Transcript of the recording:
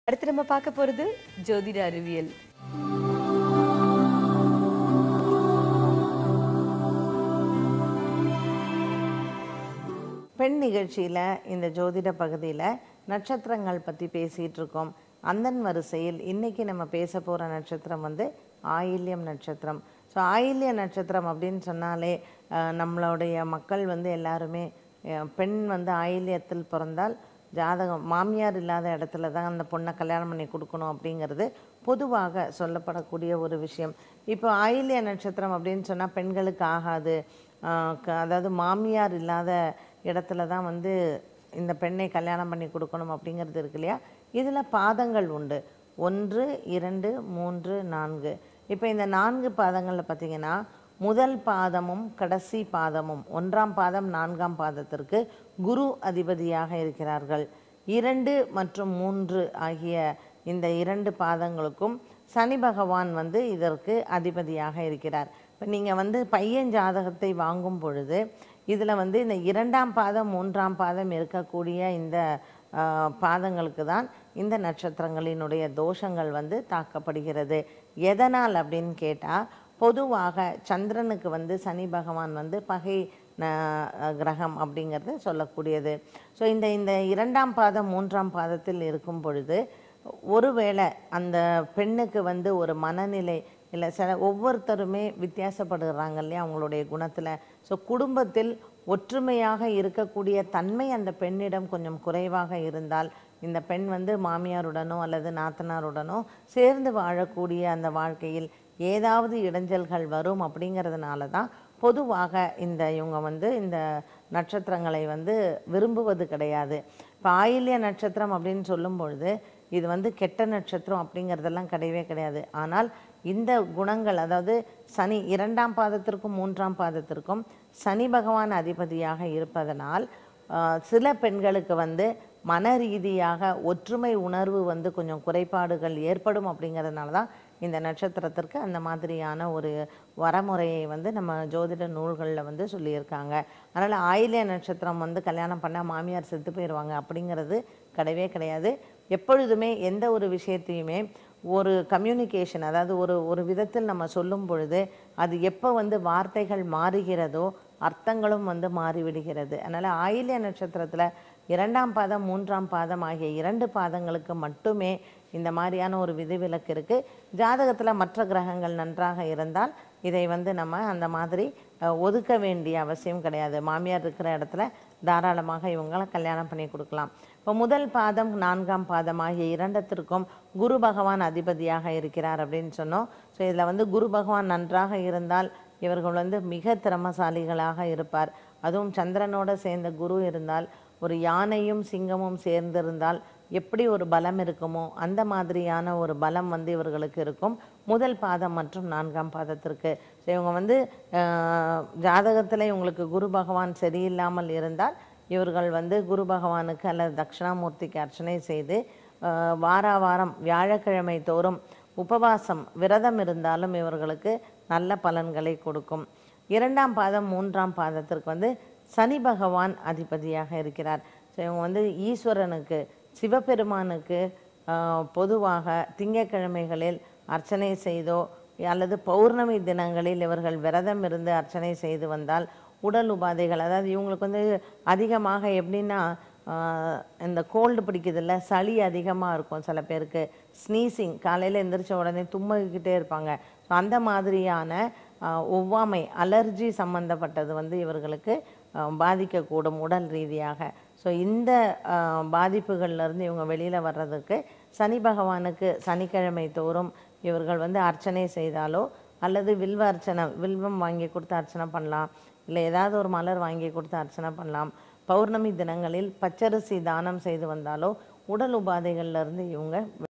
அடுத்து நம்ம பார்க்க போறது ஜோதிட அறிவியல் பெண் நிகழ்ச்சியில் இந்த ஜோதிட பகுதியில் நட்சத்திரங்கள் பற்றி பேசிகிட்டு இருக்கோம் அந்தன் வரிசையில் இன்னைக்கு நம்ம பேச போகிற நட்சத்திரம் வந்து ஆயில்யம் நட்சத்திரம் ஸோ ஆயில்ய நட்சத்திரம் அப்படின்னு சொன்னாலே அஹ், நம்மளுடைய மக்கள் வந்து எல்லாருமே அஹ், பெண் வந்து ஆயில்யத்தில் பிறந்தால் ஜாதகம் மாமியார் இல்லாத இடத்துல தான் அந்த பொண்ணை கல்யாணம் பண்ணி கொடுக்கணும் அப்படிங்கிறது பொதுவாக சொல்லப்படக்கூடிய ஒரு விஷயம் இப்போ ஆயில்ய நட்சத்திரம் அப்படின்னு சொன்னால் பெண்களுக்கு ஆகாது ஆஹ் க- அதாவது மாமியார் இல்லாத இடத்துல தான் வந்து இந்த பெண்ணை கல்யாணம் பண்ணி கொடுக்கணும் அப்படிங்கிறது இருக்கு இல்லையா இதில் பாதங்கள் உண்டு ஒன்று இரண்டு மூன்று நான்கு இப்போ இந்த நான்கு பாதங்களில் பார்த்தீங்கன்னா முதல் பாதமும் கடைசி பாதமும் ஒன்றாம் பாதம் நான்காம் பாதத்திற்கு குரு அதிபதியாக இருக்கிறார்கள் இரண்டு மற்றும் மூன்று ஆகிய இந்த இரண்டு பாதங்களுக்கும் சனி பகவான் வந்து இதற்கு அதிபதியாக இருக்கிறார் இப்போ நீங்கள் வந்து பையன் ஜாதகத்தை வாங்கும் பொழுது இதில் வந்து இந்த இரண்டாம் பாதம் மூன்றாம் பாதம் இருக்கக்கூடிய இந்த ஆ, பாதங்களுக்கு தான் இந்த நட்சத்திரங்களினுடைய தோஷங்கள் வந்து தாக்கப்படுகிறது எதனால் அப்படின்னு கேட்டால் பொதுவாக சந்திரனுக்கு வந்து சனி பகவான் வந்து பகை ந- கிரகம் அப்படிங்கிறது சொல்லக்கூடியது ஸோ இந்த இந்த இரண்டாம் பாதம் மூன்றாம் பாதத்தில் இருக்கும் பொழுது ஒருவேளை அந்த பெண்ணுக்கு வந்து ஒரு மனநிலை இல்லை சில ஒவ்வொருத்தருமே வித்தியாசப்படுறாங்க இல்லையா அவங்களுடைய குணத்தில் ஸோ குடும்பத்தில் ஒற்றுமையாக இருக்கக்கூடிய தன்மை அந்த பெண்ணிடம் கொஞ்சம் குறைவாக இருந்தால் இந்த பெண் வந்து மாமியாருடனோ அல்லது நாத்தனாருடனோ சேர்ந்து வாழக்கூடிய அந்த வாழ்க்கையில் ஏதாவது இடைஞ்சல்கள் வரும் அப்படிங்கிறதுனால தான் பொதுவாக இந்த இவங்க வந்து இந்த நட்சத்திரங்களை வந்து விரும்புவது கிடையாது இப்போ ஆயில்ய நட்சத்திரம் அப்படின்னு சொல்லும் பொழுது இது வந்து கெட்ட நட்சத்திரம் அப்படிங்கிறதெல்லாம் கிடையவே கிடையாது ஆனால் இந்த குணங்கள் அதாவது சனி இரண்டாம் பாதத்திற்கும் மூன்றாம் பாதத்திற்கும் சனி பகவான் அதிபதியாக இருப்பதனால் ஆஹ், சில பெண்களுக்கு வந்து மன ரீதியாக ஒற்றுமை உணர்வு வந்து கொஞ்சம் குறைபாடுகள் ஏற்படும் அப்படிங்கிறதுனால தான் இந்த நட்சத்திரத்திற்கு அந்த மாதிரியான ஒரு வரமுறையை வந்து நம்ம ஜோதிட நூல்களில் வந்து சொல்லியிருக்காங்க அதனால் ஆயில்ய நட்சத்திரம் வந்து கல்யாணம் பண்ணால் மாமியார் செத்து போயிடுவாங்க அப்படிங்கிறது கிடையவே கிடையாது எப்பொழுதுமே எந்த ஒரு விஷயத்தையுமே ஒரு கம்யூனிகேஷன் அதாவது ஒரு ஒரு விதத்தில் நம்ம சொல்லும் பொழுது அது எப்போ வந்து வார்த்தைகள் மாறுகிறதோ அர்த்தங்களும் வந்து மாறிவிடுகிறது அதனால் ஆயில்ய நட்சத்திரத்தில் இரண்டாம் பாதம் மூன்றாம் பாதம் ஆகிய இரண்டு பாதங்களுக்கு மட்டுமே இந்த மாதிரியான ஒரு விதிவிலக்கு இருக்குது ஜாதகத்தில் மற்ற கிரகங்கள் நன்றாக இருந்தால் இதை வந்து நம்ம அந்த மாதிரி அஹ், ஒதுக்க வேண்டிய அவசியம் கிடையாது மாமியார் இருக்கிற இடத்துல தாராளமாக இவங்களை கல்யாணம் பண்ணி கொடுக்கலாம் இப்போ முதல் பாதம் நான்காம் பாதம் ஆகிய இரண்டத்திற்கும் குரு பகவான் அதிபதியாக இருக்கிறார் அப்படின்னு சொன்னோம் ஸோ இதில் வந்து குரு பகவான் நன்றாக இருந்தால் இவர்கள் வந்து மிக திறமசாலிகளாக இருப்பார் அதுவும் சந்திரனோட சேர்ந்த குரு இருந்தால் ஒரு யானையும் சிங்கமும் சேர்ந்திருந்தால் எப்படி ஒரு பலம் இருக்குமோ அந்த மாதிரியான ஒரு பலம் வந்து இவர்களுக்கு இருக்கும் முதல் பாதம் மற்றும் நான்காம் பாதத்திற்கு ஸோ இவங்க வந்து ஜாதகத்தில் இவங்களுக்கு குரு பகவான் சரியில்லாமல் இருந்தால் இவர்கள் வந்து குரு பகவானுக்கு அல்லது தட்சிணாமூர்த்திக்கு அர்ச்சனை செய்து ஆஹ், வாரா வாரம் வியாழக்கிழமை தோறும் உபவாசம் விரதம் இருந்தாலும் இவர்களுக்கு நல்ல பலன்களை கொடுக்கும் இரண்டாம் பாதம் மூன்றாம் பாதத்திற்கு வந்து சனி பகவான் அதிபதியாக இருக்கிறார் ஸோ இவங்க வந்து ஈஸ்வரனுக்கு சிவபெருமானுக்கு ஆஹ், பொதுவாக திங்கட்கிழமைகளில் அர்ச்சனை செய்தோ அல்லது பௌர்ணமி தினங்களில் இவர்கள் விரதம் இருந்து அர்ச்சனை செய்து வந்தால் உடல் உபாதைகள் அதாவது இவங்களுக்கு வந்து அதிகமாக எப்படின்னா ஆஹ், இந்த கோல்டு பிடிக்குதுல்ல சளி அதிகமாக இருக்கும் சில பேருக்கு ஸ்னீசிங் காலையில் எந்திரிச்ச உடனே தும்மிக்கிட்டே இருப்பாங்க ஸோ அந்த மாதிரியான ஆஹ், ஒவ்வாமை அலர்ஜி சம்பந்தப்பட்டது வந்து இவர்களுக்கு ஆஹ், பாதிக்கக்கூடும் உடல் ரீதியாக ஸோ இந்த ஆஹ், பாதிப்புகள்ல இருந்து இவங்க வெளியில் வர்றதுக்கு சனி பகவானுக்கு சனிக்கிழமை தோறும் இவர்கள் வந்து அர்ச்சனை செய்தாலோ அல்லது வில்வ அர்ச்சனை வில்வம் வாங்கி கொடுத்து அர்ச்சனை பண்ணலாம் இல்லை ஏதாவது ஒரு மலர் வாங்கி கொடுத்து அர்ச்சனை பண்ணலாம் பௌர்ணமி தினங்களில் பச்சரிசி தானம் செய்து வந்தாலோ உடல் உபாதைகள்ல இருந்து இவங்க